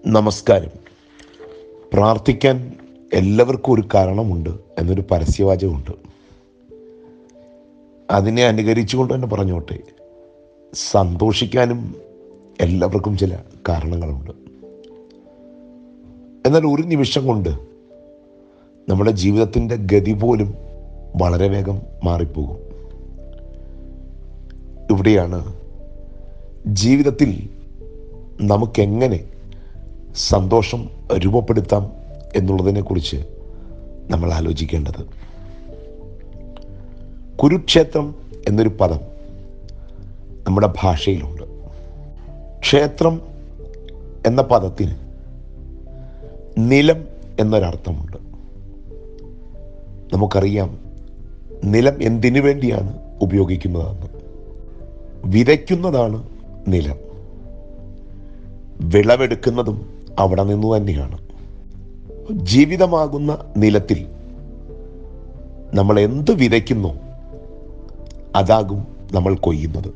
നമസ്കാരം പ്രാർത്ഥിക്കാൻ എല്ലാവർക്കും ഒരു കാരണമുണ്ട് എന്നൊരു പരസ്യവാചകമുണ്ട് അതിനെ അനുകരിച്ചുകൊണ്ട് തന്നെ പറഞ്ഞോട്ടെ സന്തോഷിക്കാനും എല്ലാവർക്കും ചില കാരണങ്ങളുണ്ട് എന്നാൽ ഒരു നിമിഷം കൊണ്ട് നമ്മുടെ ജീവിതത്തിൻ്റെ ഗതി പോലും വളരെ വേഗം മാറിപ്പോകും ഇവിടെയാണ് ജീവിതത്തിൽ നമുക്കെങ്ങനെ സന്തോഷം രൂപപ്പെടുത്താം എന്നുള്ളതിനെക്കുറിച്ച് നമ്മൾ ആലോചിക്കേണ്ടത് കുരുക്ഷേത്രം എന്നൊരു പദം നമ്മുടെ ഭാഷയിലുണ്ട് ക്ഷേത്രം എന്ന പദത്തിന് നിലം എന്നൊരർത്ഥമുണ്ട് നമുക്കറിയാം നിലം എന്തിനു വേണ്ടിയാണ് ഉപയോഗിക്കുന്നതെന്ന് വിതയ്ക്കുന്നതാണ് നിലം വിളവെടുക്കുന്നതും അവിടെ നിന്ന് തന്നെയാണ് ജീവിതമാകുന്ന നിലത്തിൽ നമ്മൾ എന്ത് വിതയ്ക്കുന്നു അതാകും നമ്മൾ കൊയ്യുന്നത്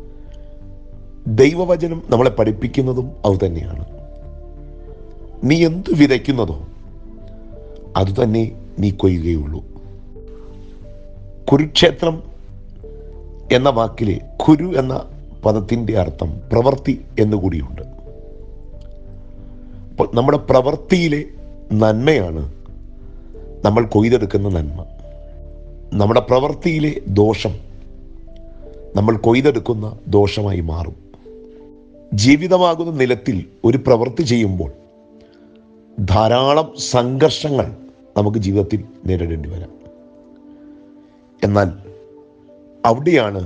ദൈവവചനം നമ്മളെ പഠിപ്പിക്കുന്നതും അതുതന്നെയാണ് നീ എന്ത് വിതയ്ക്കുന്നതോ അതുതന്നെ നീ കൊയ്യുകയുള്ളൂ കുരുക്ഷേത്രം എന്ന വാക്കിലെ കുരു എന്ന പദത്തിൻ്റെ അർത്ഥം പ്രവൃത്തി എന്നുകൂടിയുണ്ട് അപ്പോൾ നമ്മുടെ പ്രവൃത്തിയിലെ നന്മയാണ് നമ്മൾ കൊയ്തെടുക്കുന്ന നന്മ നമ്മുടെ പ്രവൃത്തിയിലെ ദോഷം നമ്മൾ കൊയ്തെടുക്കുന്ന ദോഷമായി മാറും ജീവിതമാകുന്ന നിലത്തിൽ ഒരു പ്രവൃത്തി ചെയ്യുമ്പോൾ ധാരാളം സംഘർഷങ്ങൾ നമുക്ക് ജീവിതത്തിൽ നേരിടേണ്ടി വരാം എന്നാൽ അവിടെയാണ്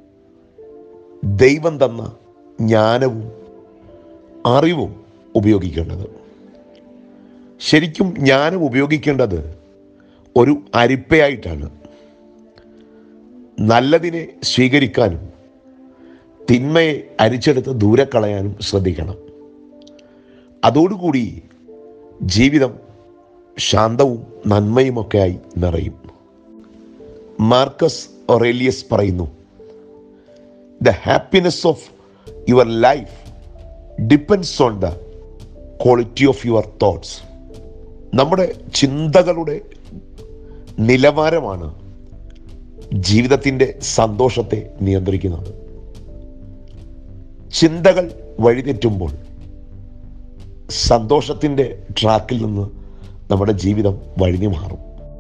ദൈവം തന്ന ജ്ഞാനവും അറിവും ഉപയോഗിക്കേണ്ടത് ശരിക്കും ജ്ഞാനം ഉപയോഗിക്കേണ്ടത് ഒരു അരിപ്പയായിട്ടാണ് നല്ലതിനെ സ്വീകരിക്കാനും തിന്മയെ അരിച്ചെടുത്ത് ദൂരെ കളയാനും ശ്രദ്ധിക്കണം അതോടുകൂടി ജീവിതം ശാന്തവും നന്മയുമൊക്കെയായി നിറയും മാർക്കസ് ഒറേലിയസ് പറയുന്നു the happiness of your life depends on the quality of your thoughts നമ്മുടെ ചിന്തകളുടെ നിലവാരമാണ് ജീവിതത്തിൻ്റെ സന്തോഷത്തെ നിയന്ത്രിക്കുന്നത് ചിന്തകൾ വഴിതെറ്റുമ്പോൾ സന്തോഷത്തിൻ്റെ ട്രാക്കിൽ നിന്ന് നമ്മുടെ ജീവിതം വഴിഞ്ഞു മാറും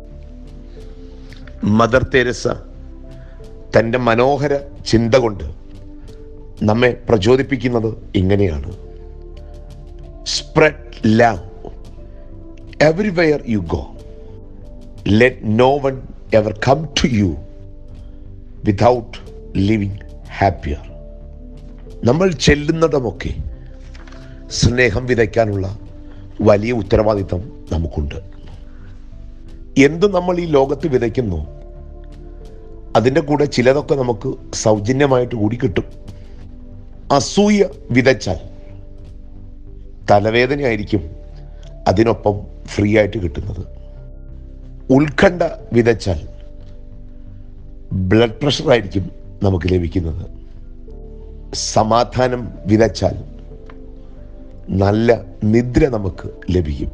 മദർ തെരേസ തൻ്റെ മനോഹര ചിന്ത കൊണ്ട് നമ്മെ പ്രചോദിപ്പിക്കുന്നത് ഇങ്ങനെയാണ് spread love everywhere you go let no one ever come to you without leaving happier നമ്മൾ ചെല്ലുന്നിടമൊക്കെ സ്നേഹം വിതയ്ക്കാനുള്ള വലിയ ഉത്തരവാദിത്തം നമുക്കുണ്ട് എന്ത് നമ്മൾ ഈ ലോകത്ത് വിതയ്ക്കുന്നു അതിൻ്റെ കൂടെ ചിലതൊക്കെ നമുക്ക് സൗജന്യമായിട്ട് കൂടി കിട്ടും അസൂയ വിതച്ചാൽ തലവേദനയായിരിക്കും അതിനൊപ്പം ഫ്രീ ആയിട്ട് കിട്ടുന്നത് ഉത്കണ്ഠ വിതച്ചാൽ ബ്ലഡ് പ്രഷർ ആയിരിക്കും നമുക്ക് ലഭിക്കുന്നത് സമാധാനം വിതച്ചാൽ നല്ല നിദ്ര നമുക്ക് ലഭിക്കും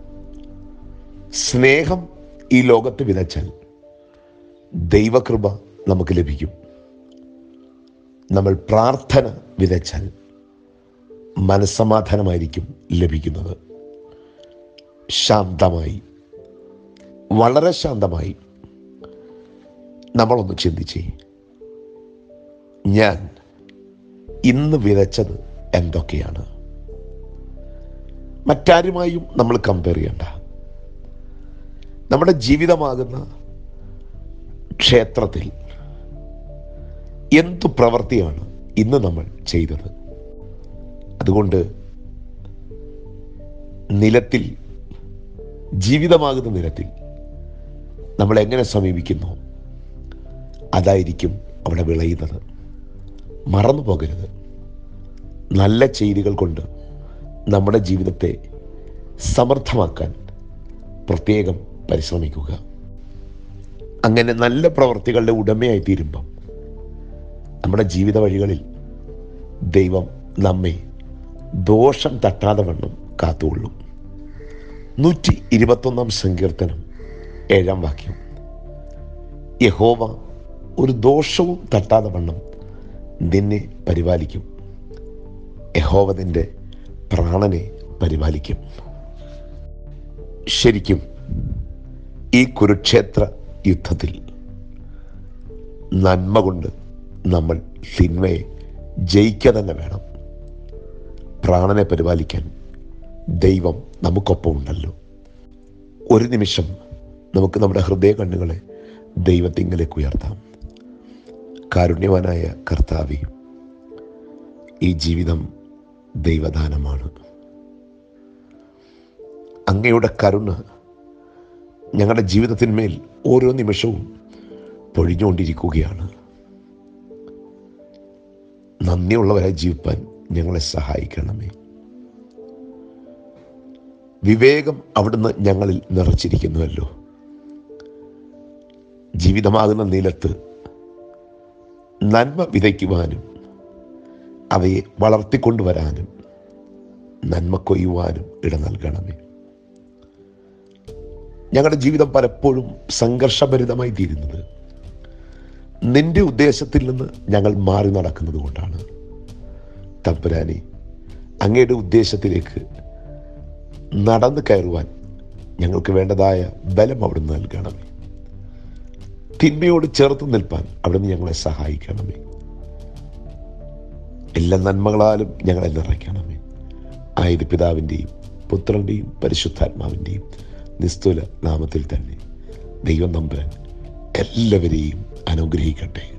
സ്നേഹം ഈ ലോകത്ത് വിതച്ചാൽ ദൈവകൃപ നമുക്ക് ലഭിക്കും നമ്മൾ പ്രാർത്ഥന വിതച്ചാൽ മനസ്സമാധാനമായിരിക്കും ലഭിക്കുന്നത് ശാന്തമായി വളരെ ശാന്തമായി നമ്മളൊന്ന് ചിന്തിച്ചേ ഞാൻ ഇന്ന് വിതച്ചത് എന്തൊക്കെയാണ് മറ്റാരുമായും നമ്മൾ കമ്പയർ ചെയ്യണ്ട നമ്മുടെ ജീവിതമാകുന്ന ക്ഷേത്രത്തിൽ എന്തു പ്രവൃത്തിയാണ് ഇന്ന് നമ്മൾ ചെയ്തത് അതുകൊണ്ട് നിലത്തിൽ ജീവിതമാകുന്ന നിലത്തിൽ നമ്മൾ എങ്ങനെ സമീപിക്കുന്നു അതായിരിക്കും അവിടെ വിളയുന്നത് മറന്നു പോകരുത് നല്ല ചെയ്തികൾ കൊണ്ട് നമ്മുടെ ജീവിതത്തെ സമർത്ഥമാക്കാൻ പ്രത്യേകം പരിശ്രമിക്കുക അങ്ങനെ നല്ല പ്രവർത്തികളുടെ ഉടമയായി തീരുമ്പം നമ്മുടെ ജീവിത വഴികളിൽ ദൈവം നമ്മെ ദോഷം തട്ടാതെ വണ്ണം കാത്തുകൊള്ളും നൂറ്റി ഇരുപത്തൊന്നാം സങ്കീർത്തനം ഏഴാം വാക്യം യഹോവ ഒരു ദോഷവും തട്ടാതെ വണ്ണം നിന്നെ പരിപാലിക്കും യഹോവ നിന്റെ പ്രാണനെ പരിപാലിക്കും ശരിക്കും ഈ കുരുക്ഷേത്ര യുദ്ധത്തിൽ നന്മ കൊണ്ട് നമ്മൾ തിന്മയെ ജയിക്കുക തന്നെ വേണം പ്രാണനെ പരിപാലിക്കാൻ ദൈവം നമുക്കൊപ്പമുണ്ടല്ലോ ഒരു നിമിഷം നമുക്ക് നമ്മുടെ ഹൃദയ കണ്ണുകളെ ദൈവത്തിങ്കിലേക്ക് ഉയർത്താം കാരുണ്യവാനായ കർത്താവി ഈ ജീവിതം ദൈവദാനമാണ് അങ്ങയുടെ കരുണ ഞങ്ങളുടെ ജീവിതത്തിന്മേൽ ഓരോ നിമിഷവും പൊഴിഞ്ഞുകൊണ്ടിരിക്കുകയാണ് നന്ദിയുള്ളവരായി ജീവിപ്പാൻ ഞങ്ങളെ സഹായിക്കണമേ വിവേകം അവിടുന്ന് ഞങ്ങളിൽ നിറച്ചിരിക്കുന്നുവല്ലോ ജീവിതമാകുന്ന നിലത്ത് നന്മ വിതയ്ക്കുവാനും അവയെ വളർത്തിക്കൊണ്ടുവരാനും നന്മ കൊയ്യുവാനും ഇട നൽകണമേ ഞങ്ങളുടെ ജീവിതം പലപ്പോഴും സംഘർഷഭരിതമായി തീരുന്നത് നിന്റെ ഉദ്ദേശത്തിൽ നിന്ന് ഞങ്ങൾ മാറി നടക്കുന്നത് കൊണ്ടാണ് തമ്പുരാനെ അങ്ങയുടെ ഉദ്ദേശത്തിലേക്ക് നടന്നു കയറുവാൻ ഞങ്ങൾക്ക് വേണ്ടതായ ബലം അവിടുന്ന് നൽകണമേ തിന്മയോട് ചേർത്ത് നിൽപ്പാൻ അവിടുന്ന് ഞങ്ങളെ സഹായിക്കണമേ എല്ലാ നന്മകളാലും ഞങ്ങളെ നിറയ്ക്കണമേ ആയത് പിതാവിൻ്റെയും പുത്രൻ്റെയും പരിശുദ്ധാത്മാവിൻ്റെയും നിസ്തുല നാമത്തിൽ തന്നെ ദൈവം നമ്പുരാൻ എല്ലാവരെയും അനുഗ്രഹിക്കട്ടെ